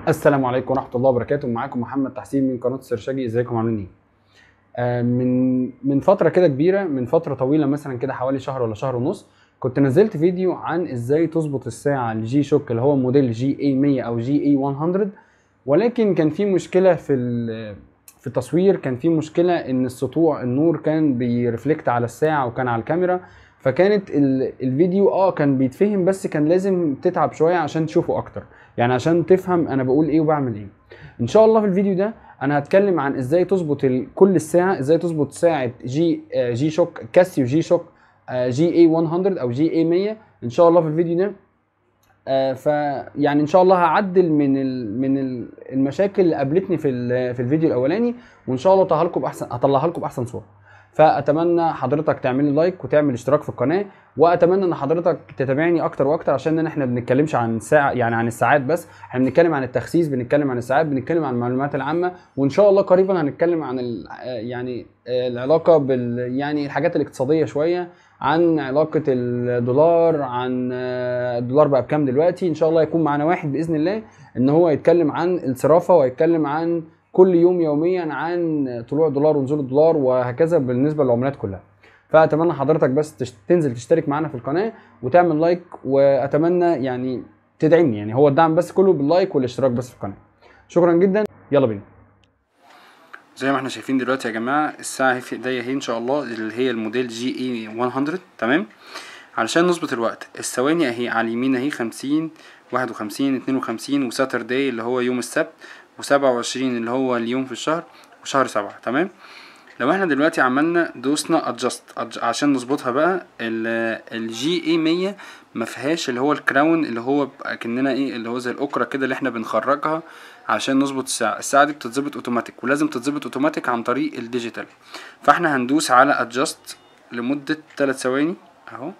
السلام عليكم ورحمه الله وبركاته معاكم محمد تحسين من قناه السرشاجي ازيكم عاملين ايه آه، من من فتره كده كبيره من فتره طويله مثلا كده حوالي شهر ولا شهر ونص كنت نزلت فيديو عن ازاي تظبط الساعه الجي شوك اللي هو موديل جي اي 100 او جي اي 100 ولكن كان في مشكله في ال- في التصوير كان في مشكله ان السطوع النور كان بيرفلكت على الساعه وكان على الكاميرا فكانت ال- الفيديو اه كان بيتفهم بس كان لازم تتعب شويه عشان تشوفه اكتر يعني عشان تفهم انا بقول ايه وبعمل ايه ان شاء الله في الفيديو ده انا هتكلم عن ازاي تظبط ال- كل الساعه ازاي تظبط ساعه جي آه، جي شوك كاسيو جي شوك آه، جي اي 100 او جي اي 100 ان شاء الله في الفيديو ده آه، ف يعني ان شاء الله هعدل من ال... من ال- المشاكل اللي قابلتني في ال... في الفيديو الاولاني وان شاء الله اطلعها لكم باحسن اطلعها لكم باحسن صوره فاتمنى حضرتك تعمل لي لايك وتعمل اشتراك في القناه واتمنى ان حضرتك تتابعني اكتر واكتر عشان احنا بنتكلمش عن ساعه يعني عن الساعات بس احنا بنتكلم عن التخسيس بنتكلم عن الساعات بنتكلم عن المعلومات العامه وان شاء الله قريبا هنتكلم عن ال... آه، يعني آه، العلاقه بال يعني الحاجات الاقتصاديه شويه عن علاقه الدولار عن آه، الدولار بقى بكام دلوقتي ان شاء الله يكون معانا واحد باذن الله ان هو يتكلم عن الصرافه ويتكلم عن كل يوم يوميا عن طلوع الدولار ونزول الدولار وهكذا بالنسبه للعملات كلها فاتمنى حضرتك بس تش- تنزل تشترك معانا في القناه وتعمل لايك واتمنى يعني تدعمني يعني هو الدعم بس كله باللايك والاشتراك بس في القناه شكرا جدا يلا بينا زي ما احنا شايفين دلوقتي يا جماعه الساعه اهي في ايديا اهي ان شاء الله اللي هي الموديل جي اي 100 تمام علشان نظبط الوقت الثواني اهي على اليمين اهي 50 51 52 وساترداي اللي هو يوم السبت و27 اللي هو اليوم في الشهر وشهر سبعة تمام لو احنا دلوقتي عملنا دوسنا ادجست عشان نظبطها بقى الجي اي 100 ما فيهاش اللي هو الكراون اللي هو بقى كاننا ايه اللي هو زي الاوكرا كده اللي احنا بنخرجها عشان نظبط الساعه الساعه دي بتتظبط اوتوماتيك ولازم تتظبط اوتوماتيك عن طريق الديجيتال فاحنا هندوس على ادجست لمده 3 ثواني اهو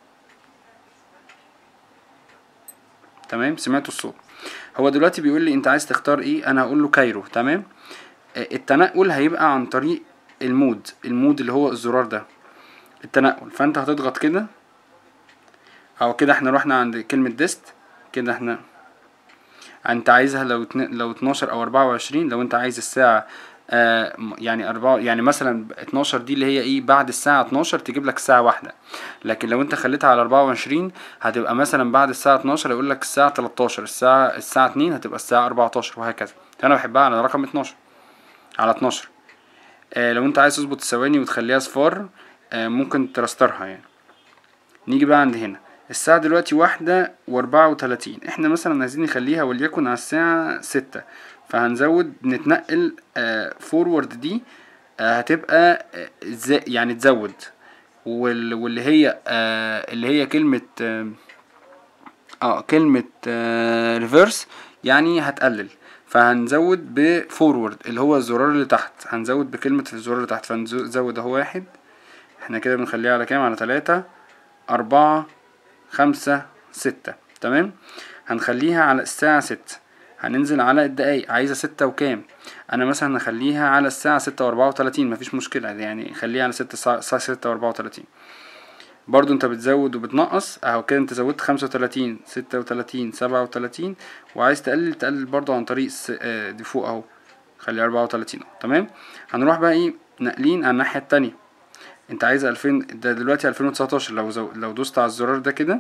تمام سمعتوا الصوت هو دلوقتي بيقول لي انت عايز تختار ايه انا هقول له كايرو تمام آه، التنقل هيبقى عن طريق المود المود اللي هو الزرار ده التنقل فانت هتضغط كده او كده احنا رحنا عند كلمة ديست كده احنا انت عايزها لو اتن- لو 12 او 24 لو انت عايز الساعة آه م- يعني أربعة يعني مثلا 12 دي اللي هي ايه بعد الساعة 12 تجيب لك ساعة واحدة لكن لو انت خليتها على 24 هتبقى مثلا بعد الساعة 12 يقول لك الساعة 13 الساعة الساعة 2 هتبقى الساعة 14 وهكذا انا بحبها على رقم 12 على 12 آه لو انت عايز تظبط الثواني وتخليها صفار آه ممكن ترسترها يعني نيجي بقى عند هنا الساعة دلوقتي واحدة وأربعة وتلاتين احنا مثلا عايزين نخليها وليكن على الساعة ستة فهنزود نتنقل فورورد دي آه هتبقى آه زي- يعني تزود وال- واللي هي آه اللي هي كلمة آه اه كلمة ريفرس يعني هتقلل فهنزود بفورورد اللي هو الزرار اللي تحت هنزود بكلمة الزرار اللي تحت فنزود اهو واحد احنا كده بنخليها على كام على تلاتة أربعة خمسة ستة تمام هنخليها على الساعة ستة هننزل على الدقايق عايزة ستة وكام أنا مثلا هخليها على الساعة ستة وأربعة وتلاتين مفيش مشكلة يعني خليها على ستة الساعة الساعة ستة وأربعة وتلاتين برضو انت بتزود وبتنقص اهو كده انت زودت خمسة وتلاتين ستة وتلاتين سبعة وتلاتين وعايز تقلل تقلل برضو عن طريق الس- آه، دي فوق اهو خلي أربعة وتلاتين تمام هنروح بقى ايه ناقلين على الناحية التانية انت عايز ألفين ده دلوقتي ألفين وتسعتاشر لو زو... لو دوست على الزرار ده كده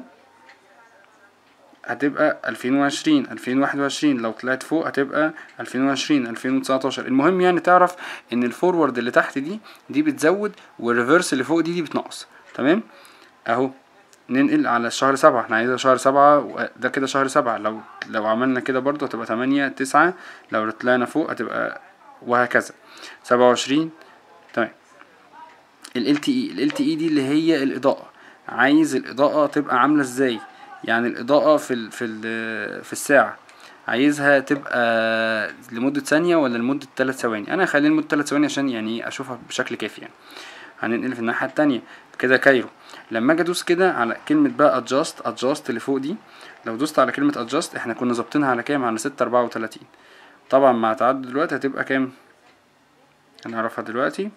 هتبقى ألفين وعشرين ألفين واحد وعشرين لو طلعت فوق هتبقى ألفين وعشرين ألفين وتسعتاشر المهم يعني تعرف ان الفورورد اللي تحت دي دي بتزود والريفرس اللي فوق دي دي بتنقص تمام اهو ننقل على شهر سبعة احنا عايزة شهر سبعة و- ده كده شهر سبعة لو لو عملنا كده برضو هتبقى تمانية تسعة لو طلعنا فوق هتبقى وهكذا سبعة وعشرين تمام ال LTE ال LTE دي اللي هي الإضاءة عايز الإضاءة تبقى عاملة ازاي يعني الإضاءة في ال في ال في الساعة عايزها تبقى لمدة ثانية ولا لمدة ثلاث ثواني أنا هخليها لمدة ثلاث ثواني عشان يعني أشوفها بشكل كافي يعني هننقل في الناحية التانية كده كايرو لما اجي ادوس كده على كلمة بقى adjust adjust اللي فوق دي لو دوست على كلمة adjust احنا كنا ظابطينها على كام على ستة أربعة وتلاتين طبعا مع تعدد دلوقتي هتبقى كام هنعرفها دلوقتي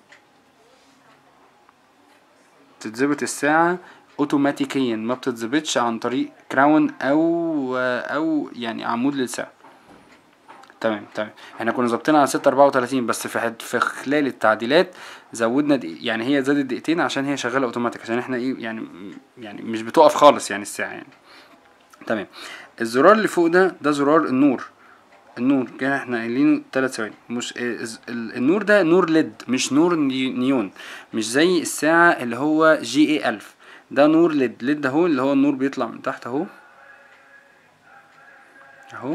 تتظبط الساعة اوتوماتيكيا ما بتتظبطش عن طريق كراون او او يعني عمود للساعة تمام تمام احنا كنا ظابطينها على 6 34 بس في حد في خلال التعديلات زودنا دقيق يعني هي زادت دقيقتين عشان هي شغاله اوتوماتيك عشان احنا ايه يعني يعني مش بتقف خالص يعني الساعه يعني تمام الزرار اللي فوق ده ده زرار النور النور كده احنا قايلينه تلات ثواني مش اه النور ده نور ليد مش نور نيون مش زي الساعة اللي هو جي اي الف ده نور ليد ليد اهو اللي هو النور بيطلع من تحت اهو اهو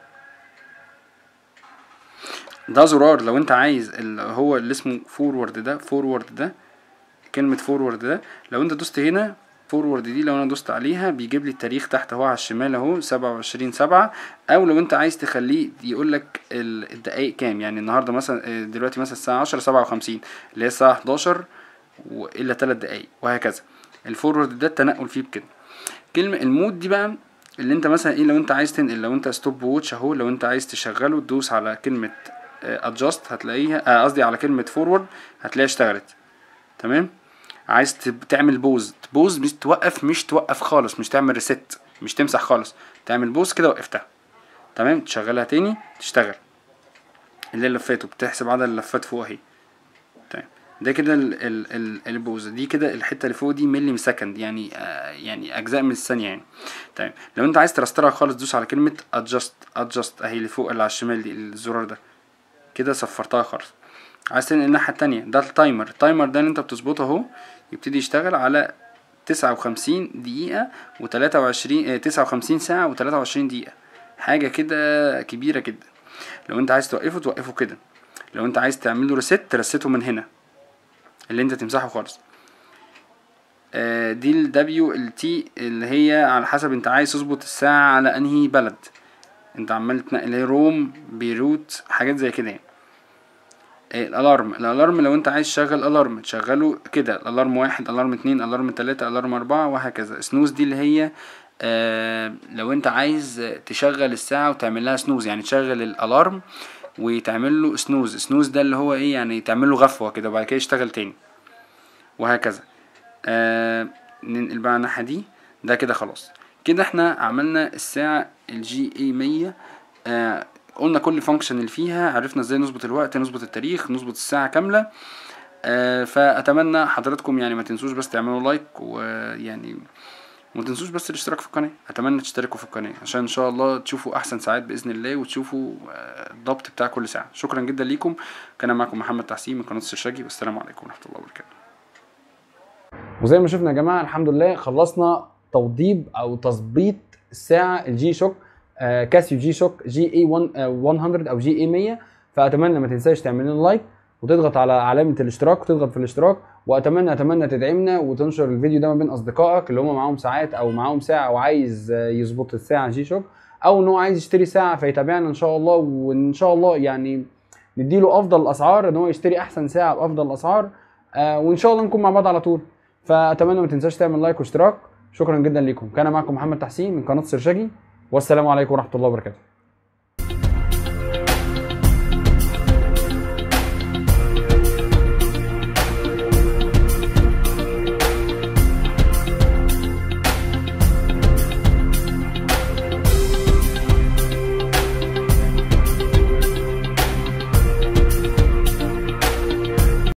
ده زرار لو انت عايز اللي هو اللي اسمه فورورد ده فورورد ده كلمة فورورد ده لو انت دوست هنا فورورد دي لو انا دوست عليها بيجيب لي التاريخ تحت اهو على الشمال اهو سبعة وعشرين سبعة او لو انت عايز تخليه يقول لك الدقايق كام يعني النهارده مثلا دلوقتي مثلا الساعة عشرة سبعة وخمسين اللي هي الساعة حداشر والا تلات دقايق وهكذا الفورورد ده التنقل فيه بكده كلمة المود دي بقى اللي انت مثلا ايه لو انت عايز تنقل لو انت ستوب ووتش اهو لو انت عايز تشغله تدوس على كلمة ادجاست هتلاقيها قصدي على كلمة فورورد هتلاقيها اشتغلت تمام عايز تعمل بوز بوز مش توقف مش توقف خالص مش تعمل ريست مش تمسح خالص تعمل بوز كده وقفتها تمام تشغلها تاني تشتغل اللي لفاته بتحسب عدد اللفات فوق اهي تمام ده كده البوز دي كده الحته اللي فوق دي ملي سكند يعني آه يعني اجزاء من الثانيه يعني تمام لو انت عايز ترسترها خالص دوس على كلمه ادجست ادجست اهي اللي فوق اللي على الشمال دي الزرار ده كده صفرتها خالص عايز تنقل الناحيه التانية ده التايمر التايمر ده اللي انت بتظبطه اهو يبتدي يشتغل على تسعة وخمسين دقيقة وتلاتة وعشرين تسعة وخمسين ساعة وتلاتة وعشرين دقيقة حاجة كده كبيرة جدا لو انت عايز توقفه توقفه كده لو انت عايز تعمله ريست ترسته من هنا اللي انت تمسحه خالص آه دي ال W ال T اللي هي على حسب انت عايز تظبط الساعة على انهي بلد انت عمال تنقل روم بيروت حاجات زي كده يعني الالارم الالارم لو انت عايز تشغل الارم تشغله كده الالارم واحد الارم اتنين الارم تلاتة الارم اربعة وهكذا سنوز دي اللي هي آه لو انت عايز تشغل الساعة وتعمل لها سنوز يعني تشغل الالارم وتعمل له سنوز سنوز ده اللي هو ايه يعني تعمل له غفوة كده وبعد كده يشتغل تاني وهكذا آه ننقل بقى الناحية دي ده كده خلاص كده احنا عملنا الساعة الجي اي مية آه قلنا كل فانكشن اللي فيها عرفنا ازاي نظبط الوقت نظبط التاريخ نظبط الساعة كاملة آه فاتمنى حضراتكم يعني ما تنسوش بس تعملوا لايك ويعني وما تنسوش بس الاشتراك في القناة اتمنى تشتركوا في القناة عشان ان شاء الله تشوفوا احسن ساعات باذن الله وتشوفوا الضبط بتاع كل ساعة شكرا جدا ليكم كان معكم محمد تحسين من قناة السرشاجي والسلام عليكم ورحمة الله وبركاته وزي ما شفنا يا جماعة الحمد لله خلصنا توضيب او تظبيط الساعة الجي شوك آه كاسيو جي شوك جي اي 100 او جي اي 100 فاتمنى ما تنساش تعمل لنا لايك وتضغط على علامه الاشتراك وتضغط في الاشتراك واتمنى اتمنى تدعمنا وتنشر الفيديو ده ما بين اصدقائك اللي هم معاهم ساعات او معاهم ساعه وعايز يظبط الساعه جي شوك او ان هو عايز يشتري ساعه فيتابعنا ان شاء الله وان شاء الله يعني نديله افضل الاسعار ان هو يشتري احسن ساعه بافضل الاسعار آه وان شاء الله نكون مع بعض على طول فاتمنى ما تنساش تعمل لايك واشتراك شكرا جدا ليكم كان معكم محمد تحسين من قناه سرشاجي والسلام عليكم ورحمه الله وبركاته